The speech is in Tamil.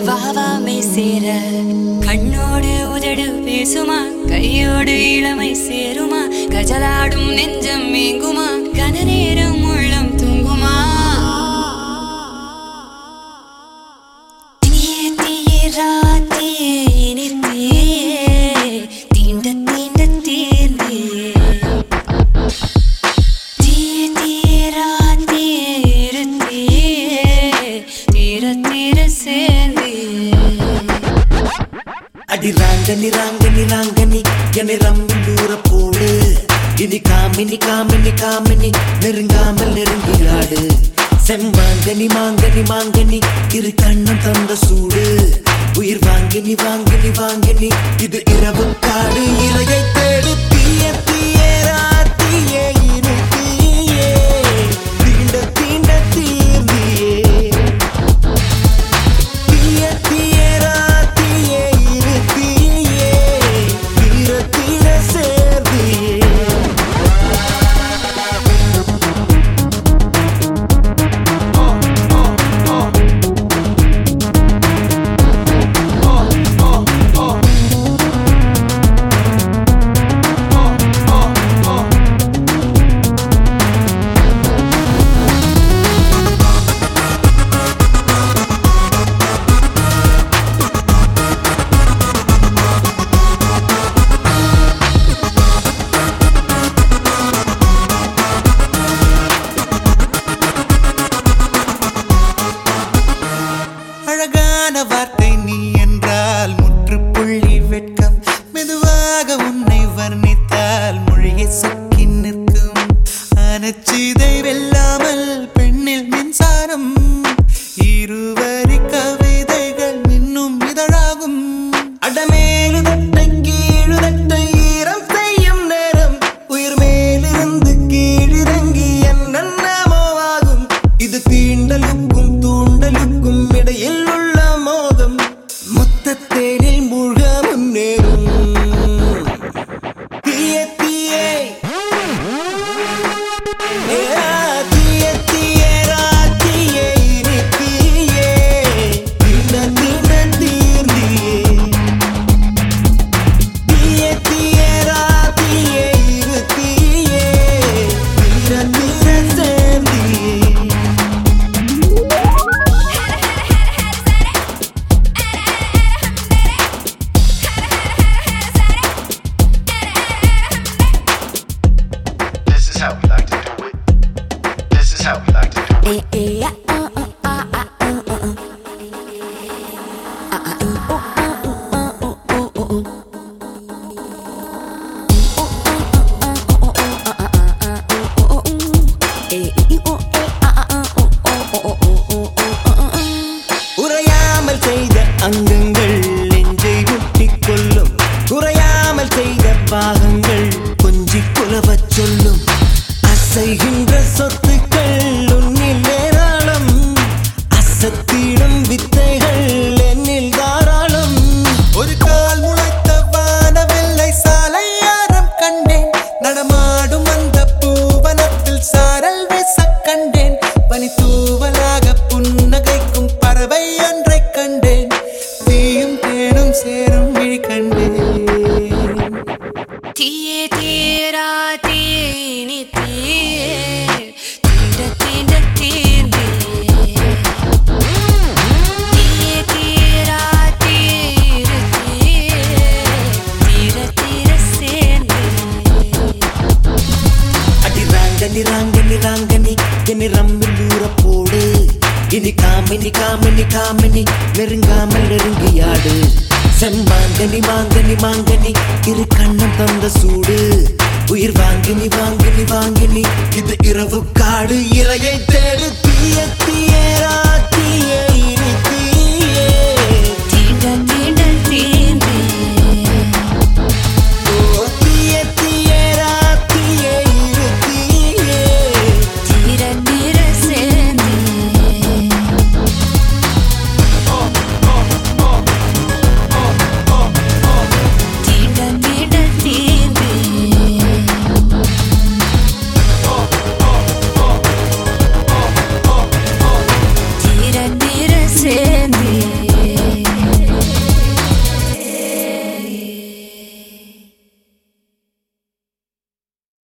வாவாமை சேர கண்ணோடு உதடு பேசுமா கையோடு இளமை சேருமா கஜலாடும் நெஞ்சம் மேங்குமா கன நேரம் உள்ளம் தூங்குமா தீயே தீயே ராத்தியே இனித்தே தீண்ட தீண்ட தீர்ந்தே தீய தீராத்தியே இருத்தே தீர தீர சேர்ந்தே அடி ராங்கனி ராங்கனி ராங்கனி என்னை ரம்மி தூர போடு இனி காமினி காமினி காமினி நெருங்காமல் நெருங்கியாடு செம்மாங்கனி மாங்கனி மாங்கனி இரு கண்ணம் தந்த சூடு உயிர் வாங்கினி வாங்கினி வாங்கினி இது இரவு காடு இலையை தேடு தீய தீய ராத்தியே இரு தீயே தீண்ட தீண்ட தீர்ந்தியே தீய தீய ராத்தியே இரு தீயே தீர தீர சேர்ந்தியே அழகான வார்த்தை நீ என்றால் முற்றுப்புள்ளி வெட்கம் மெதுவாக உன்னை வர்ணித்தால் மொழியை சொக்கி நிற்கும் அனச்சிதை வெல்லாமல் பெண்ணில் மின்சாரம் இருவரி கவிதைகள் இன்னும் இதழாகும் அடமேலு தட்டை கீழு தட்டை ஈரம் செய்யும் நேரம் உயிர் மேலிருந்து கீழிறங்கி என்னென்னமோ ஆகும் இது தீண்டலுக்கும் தூண்டலுக்கும் இடையில் உள்ள மோதம் மொத்தத்தேனில் மூழ்க முன்னேறும் தீய தீயே ஏ, தீய தீய ராத்தியே இனி தீயே தீண்ட தீண்ட தீர்ந்தியே தீய தீய ராத்தியே இரு தீயே தீர தீர சேர்ந்தியே This is how we like to do it. This is how we like to do it. உறையாமல் செய்த அங்கங்கள் நெஞ்சை முட்டிக் கொள்ளும் குறையாமல் செய்த பாகங்கள் கொஞ்சி குலவச் சொல்லும் அசைகின்ற சொத்துக்கள் உன்னில் ஏராளம் அசத்திடும் வித்தைகள் என்னில் தாராளம் ஒரு கால் முளைத்த வானவெல்லை சாலையாரம் கண்டேன் நடமாடும் அந்த பூவனத்தில் சாரல் வீச கண்டேன் பனி தூவலாக புன்னகைக்கும் பறவை ஒன்றை கண்டேன் தீயும் தேனும் சேரும் விழி கண்டேன் தீயே தீரா தீனி தீயே தீண்ட தீண்ட தீர்ந்தே தீயே தீரா தீரு தீயே தீர தீர சேர்ந்தே அடி ராங்கனி ராங்கனி ராங்கனி என்னை ரம்மி தூர போடு இனி காமினி காமினி காமினி நெருங்காமல் நெருங்கியாடு செம்மாங்கனி மாங்கனி மாங்கனி இரு கண்ணம் தந்த சூடு உயிர் வாங்கினி வாங்கினி வாங்கினி இது இரவு காடு இலையை தேடு தீய தீயரா